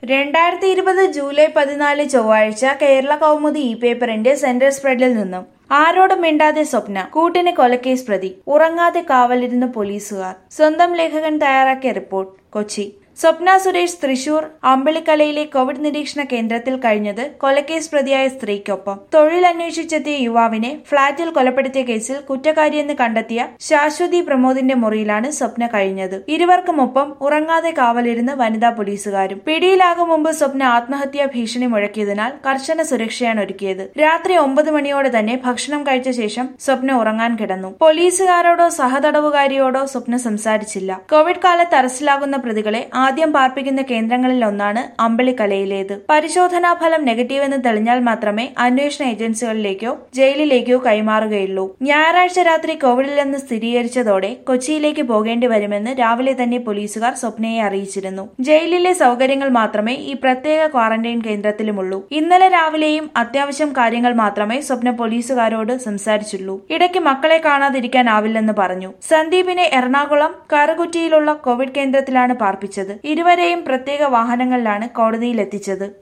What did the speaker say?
രണ്ടായിരത്തി ഇരുപത് ജൂലൈ പതിനാല് ചൊവ്വാഴ്ച കേരള കൗമുദി ഇ പേപ്പറിന്റെ സെന്റർ സ്പ്രെഡിൽ നിന്നും ആരോടും മിണ്ടാതെ സ്വപ്ന കൂട്ടിന് കൊലക്കേസ് പ്രതി ഉറങ്ങാതെ കാവലിരുന്ന പോലീസുകാർ സ്വന്തം ലേഖകൻ തയ്യാറാക്കിയ റിപ്പോർട്ട് കൊച്ചി സ്വപ്ന സുരേഷ് തൃശൂർ അമ്പളിക്കലയിലെ കോവിഡ് നിരീക്ഷണ കേന്ദ്രത്തിൽ കഴിഞ്ഞത് കൊലക്കേസ് പ്രതിയായ സ്ത്രീക്കൊപ്പം തൊഴിൽ അന്വേഷിച്ചെത്തിയ യുവാവിനെ ഫ്ളാറ്റിൽ കൊലപ്പെടുത്തിയ കേസിൽ കുറ്റക്കാരിയെന്ന് കണ്ടെത്തിയ ശാശ്വതി പ്രമോദിന്റെ മുറിയിലാണ് സ്വപ്ന കഴിഞ്ഞത് ഇരുവർക്കുമൊപ്പം ഉറങ്ങാതെ കാവലിരുന്ന് വനിതാ പോലീസുകാരും പിടിയിലാകും മുമ്പ് സ്വപ്ന ആത്മഹത്യാ ഭീഷണി മുഴക്കിയതിനാൽ കർശന സുരക്ഷയാണ് ഒരുക്കിയത് രാത്രി ഒമ്പത് മണിയോടെ തന്നെ ഭക്ഷണം കഴിച്ച ശേഷം സ്വപ്ന ഉറങ്ങാൻ കിടന്നു പോലീസുകാരോടോ സഹതടവുകാരിയോടോ സ്വപ്ന സംസാരിച്ചില്ല കോവിഡ് കാലത്ത് അറസ്റ്റിലാകുന്ന പ്രതികളെ ആദ്യം പാർപ്പിക്കുന്ന കേന്ദ്രങ്ങളിൽ ഒന്നാണ് അമ്പളിക്കലയിലേത് പരിശോധനാ ഫലം നെഗറ്റീവ് എന്ന് തെളിഞ്ഞാൽ മാത്രമേ അന്വേഷണ ഏജൻസികളിലേക്കോ ജയിലിലേക്കോ കൈമാറുകയുള്ളൂ ഞായറാഴ്ച രാത്രി കോവിഡിലെന്ന് സ്ഥിരീകരിച്ചതോടെ കൊച്ചിയിലേക്ക് പോകേണ്ടി വരുമെന്ന് രാവിലെ തന്നെ പോലീസുകാർ സ്വപ്നയെ അറിയിച്ചിരുന്നു ജയിലിലെ സൗകര്യങ്ങൾ മാത്രമേ ഈ പ്രത്യേക ക്വാറന്റൈൻ കേന്ദ്രത്തിലുമുള്ളൂ ഇന്നലെ രാവിലെയും അത്യാവശ്യം കാര്യങ്ങൾ മാത്രമേ സ്വപ്ന പോലീസുകാരോട് സംസാരിച്ചുള്ളൂ ഇടയ്ക്ക് മക്കളെ കാണാതിരിക്കാനാവില്ലെന്ന് പറഞ്ഞു സന്ദീപിനെ എറണാകുളം കറുകുറ്റിയിലുള്ള കോവിഡ് കേന്ദ്രത്തിലാണ് പാർപ്പിച്ചത് ഇരുവരെയും പ്രത്യേക വാഹനങ്ങളിലാണ് കോടതിയിൽ എത്തിച്ചത്